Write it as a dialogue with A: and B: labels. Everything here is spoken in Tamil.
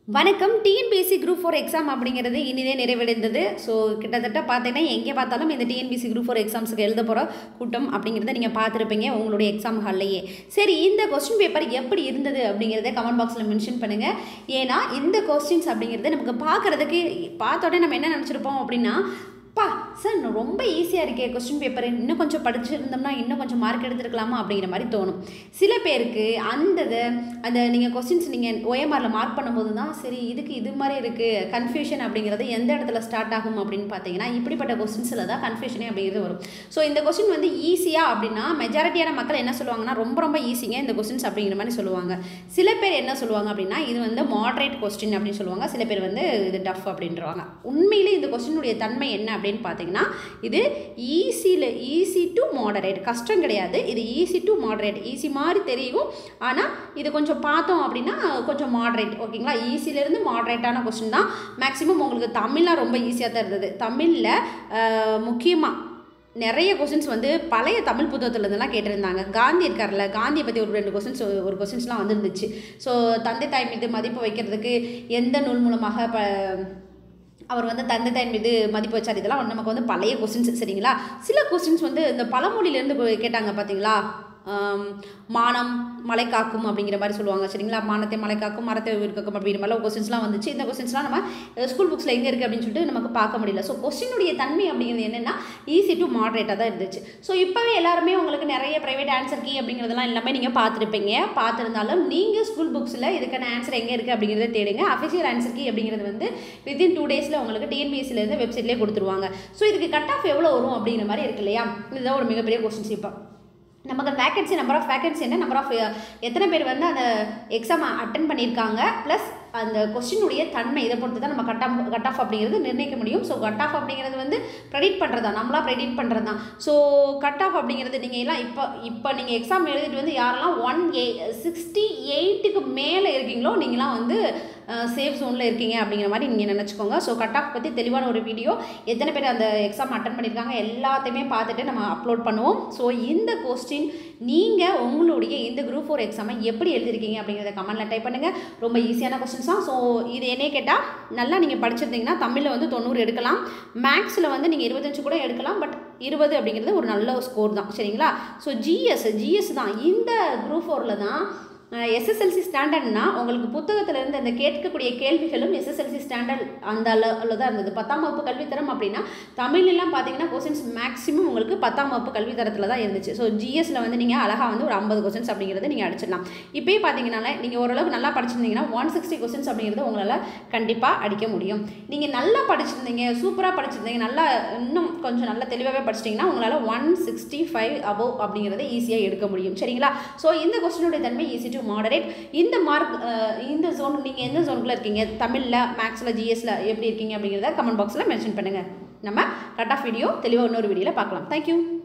A: வணக்கம் டிஎன்பிஎஸ்சி குரூப் ஃபோர் எக்ஸாம் அப்படிங்கிறது இனிதே நிறைவடைந்தது ஸோ கிட்டத்தட்ட பார்த்தீங்கன்னா எங்கே பார்த்தாலும் இந்த டிஎன்பிஎஸ்சி குரூப் ஃபோர் எக்ஸாம்ஸுக்கு எழுத போகிற கூட்டம் அப்படிங்கிறத நீங்கள் பார்த்துருப்பீங்க உங்களுடைய எக்ஸாம் ஹால்லையே சரி இந்த கொஸ்டின் பேப்பர் எப்படி இருந்தது அப்படிங்கிறத கமெண்ட் பாக்ஸில் மென்ஷன் பண்ணுங்கள் ஏன்னா இந்த கொஸ்டின்ஸ் அப்படிங்கிறது நமக்கு பார்க்குறதுக்கு பார்த்த உடனே நம்ம என்ன நினச்சிருப்போம் அப்படின்னா பா சார் ரொம்ப ஈஸியாக இருக்கே கொஸ்டின் பேப்பர் இன்னும் கொஞ்சம் படிச்சிருந்தோம்னா இன்னும் கொஞ்சம் மார்க் எடுத்துருக்கலாமா அப்படிங்கிற மாதிரி தோணும் சில பேருக்கு அந்த இது அந்த நீங்கள் கொஸ்டின்ஸ் நீங்கள் ஓஎம்ஆரில் மார்க் பண்ணும்போது தான் சரி இதுக்கு இது மாதிரி இருக்குது கன்ஃபியூஷன் அப்படிங்கிறது எந்த இடத்துல ஸ்டார்ட் ஆகும் அப்படின்னு பார்த்தீங்கன்னா இப்படிப்பட்ட கொஸ்டின்ஸில் தான் கன்ஃபியூஷனே அப்படிங்கிறது வரும் ஸோ இந்த கொஸ்டின் வந்து ஈஸியாக அப்படின்னா மெஜாரிட்டியான மக்கள் என்ன சொல்லுவாங்கன்னா ரொம்ப ரொம்ப ஈஸிங்க இந்த கொஸ்டின்ஸ் அப்படிங்கிற மாதிரி சொல்லுவாங்க சில பேர் என்ன சொல்லுவாங்க அப்படின்னா இது வந்து மாட்ரேட் கொஸ்டின் அப்படின்னு சொல்லுவாங்க சில பேர் வந்து இது டஃப் அப்படின்றவாங்க உண்மையிலே இந்த கொஸ்டினுடைய தன்மை என்ன அப்படின்னு பார்த்தீங்கன்னா இது ஈஸியில் ஈஸி டு மாடரேட் கஷ்டம் கிடையாது இது ஈஸி டு மாடரேட் ஈஸி மாதிரி தெரியும் ஆனால் இது கொஞ்சம் பார்த்தோம் அப்படின்னா கொஞ்சம் மாடரேட் ஓகேங்களா ஈஸிலேருந்து மாடரேட்டான கொஸ்டின் தான் மேக்ஸிமம் உங்களுக்கு தமிழ்லாம் ரொம்ப ஈஸியாக தான் இருந்தது தமிழில் முக்கியமாக நிறைய கொஸ்டின்ஸ் வந்து பழைய தமிழ் புத்தகத்துலேருந்துலாம் கேட்டிருந்தாங்க காந்தி இருக்கார்ல காந்தியை பற்றி ஒரு ரெண்டு கொஸ்டின்ஸ் ஒரு கொஸ்டின்ஸ்லாம் வந்துருந்துச்சு ஸோ தந்தை தாய் மீது மதிப்பு வைக்கிறதுக்கு எந்த நூல் மூலமாக இப்போ அவர் வந்து தந்தை தாயின் மீது மதிப்பு வச்சார் இதெல்லாம் நமக்கு வந்து பழைய கொஸ்டின்ஸ் சரிங்களா சில கொஸ்டின்ஸ் வந்து இந்த பழமொழியிலேருந்து கேட்டாங்க பார்த்தீங்களா மானம் மலை காக்கும் அப்படிங்கிற மாதிரி சொல்லுவாங்க சரிங்களா மானத்தை மலை காக்கும் மரத்தை உயிர் காக்கும் அப்படிங்கிற மாதிரி கொஸ்டின்ஸ்லாம் வந்துச்சு இந்த கொஸ்டின்ஸ்லாம் நம்ம ஸ்கூல் புக்ஸில் எங்கே இருக்குது அப்படின்னு சொல்லிட்டு நமக்கு பார்க்க முடியல ஸோ கொஸ்டினுடைய தன்மை அப்படிங்கிறது என்னென்னா ஈஸி டு மாட்ரேட்டாக தான் இருந்துச்சு ஸோ இப்போவே எல்லாருமே உங்களுக்கு நிறைய ப்ரைவேட் ஆன்சர் கீ அப்படிங்கிறதெல்லாம் எல்லாமே நீங்கள் பார்த்துருப்பீங்க பார்த்துருந்தாலும் நீங்கள் ஸ்கூல் புக்ஸில் இதுக்கான ஆன்சர் எங்கே இருக்குது அப்படிங்கிறத தேடுங்க அஃபிஷியல் ஆன்சர் கீ அப்படிங்கிறது வந்து வித்தின் டூ டேஸில் உங்களுக்கு டிஎன்பிஎஸ்சிலேருந்து வெப்சைட்லேயே கொடுத்துருவாங்க ஸோ இதுக்கு கட் ஆஃப் எவ்வளோ வரும் அப்படிங்கிற மாதிரி இருக்கு இல்லையா இதுதான் ஒரு மிகப்பெரிய கொஸ்டின்ஸ் இப்போ நமக்கு வேக்கன்சி நம்பர் ஆஃப் வேக்கன்சி என்ன நம்பர் ஆஃப் எத்தனை பேர் வந்து அந்த எக்ஸாம் அட்டன் பண்ணியிருக்காங்க ப்ளஸ் அந்த கொஸ்டினுடைய தன்மை இதை பொறுத்து தான் நம்ம கட் ஆஃப் கட் ஆஃப் அப்படிங்கிறது நிர்ணயிக்க முடியும் ஸோ கட் ஆஃப் அப்படிங்கிறது வந்து ப்ரெடிட் பண்ணுறதா நம்மளா ப்ரெடிட் பண்ணுறது தான் ஸோ கட் ஆஃப் அப்படிங்கிறது நீங்கள் எல்லாம் இப்போ இப்போ நீங்கள் எக்ஸாம் எழுதிட்டு வந்து யாரெல்லாம் ஒன் எ சிக்ஸ்டி எயிட்டுக்கு மேலே இருக்கீங்களோ நீங்களாம் வந்து சேஃப் ஜோனில் இருக்கீங்க அப்படிங்கிற மாதிரி நீங்கள் நினச்சிக்கோங்க ஸோ கட் ஆஃப் பற்றி தெளிவான ஒரு வீடியோ எத்தனை பேர் அந்த எக்ஸாம் அட்டன் பண்ணியிருக்காங்க எல்லாத்தையுமே பார்த்துட்டு நம்ம அப்லோட் பண்ணுவோம் ஸோ இந்த கொஸ்டின் நீங்கள் உங்களுடைய இந்த குரூப் ஃபோர் எக்ஸாமை எப்படி எழுதிருக்கீங்க அப்படிங்கிறத கமெண்ட்டில் டைப் பண்ணுங்கள் ரொம்ப ஈஸியான கொஸ்டின்ஸ் தான் ஸோ இது என்னே கேட்டால் நல்லா நீங்கள் படிச்சிருந்தீங்கன்னா தமிழில் வந்து தொண்ணூறு எடுக்கலாம் மேக்ஸில் வந்து நீங்கள் இருபத்தஞ்சு கூட எடுக்கலாம் பட் இருபது அப்படிங்கிறது ஒரு நல்ல ஸ்கோர் தான் சரிங்களா ஸோ ஜிஎஸ் ஜிஎஸ் தான் இந்த குரூப் ஃபோரில் தான் எஸ்எஸ்எல்சி ஸ்டாண்டர்ட்னா உங்களுக்கு புத்தகத்தில் இருந்து அந்த கேட்கக்கூடிய கேள்விகளும் எஸ்எஸ்எல்சி ஸ்டாண்டர்ட் அந்த அளவில் தான் இருந்தது பத்தாம் வகுப்பு கல்வித்தரம் அப்படின்னா தமிழ்லாம் பார்த்தீங்கன்னா கொஸ்டின்ஸ் மேக்ஸிமம் உங்களுக்கு பத்தாம் வகுப்பு கல்வித்தரத்தில் தான் இருந்துச்சு ஸோ ஜிஎஸ்ல வந்து நீங்கள் அழகாக வந்து ஒரு ஐம்பது கொஸ்டின்ஸ் அப்படிங்கிறத நீங்கள் அடிச்சிடலாம் இப்போயே பார்த்தீங்கனால நீங்கள் ஓரளவுக்கு நல்லா படிச்சிருந்தீங்கன்னா ஒன் சிக்ஸ்டி கொஸ்டின்ஸ் அப்படிங்கிறது உங்களால் கண்டிப்பாக அடிக்க முடியும் நீங்கள் நல்லா படிச்சிருந்தீங்க சூப்பராக படிச்சிருந்தீங்க நல்லா இன்னும் கொஞ்சம் நல்லா தெளிவாகவே படிச்சிட்டிங்கன்னா உங்களால் ஒன் சிக்ஸ்டி ஃபைவ் அபோவ் அப்படிங்கிறத ஈஸியாக எடுக்க முடியும் சரிங்களா ஸோ இந்த கொஸ்டினுடைய தன்மை ஈஸி டு மாடரேட் இந்த மார்க் இந்த ஜோன் நீங்கள் எந்த ஜோனுக்குள்ள இருக்கீங்க தமிழில் மேக்ஸில் ஜிஎஸ்ல எப்படி இருக்கீங்க அப்படிங்கிறத கமெண்ட் பாக்ஸில் மென்ஷன் பண்ணுங்கள் நம்ம கட் ஆஃப் வீடியோ தெளிவாக இன்னொரு வீடியோவில் பார்க்கலாம் தேங்க்யூ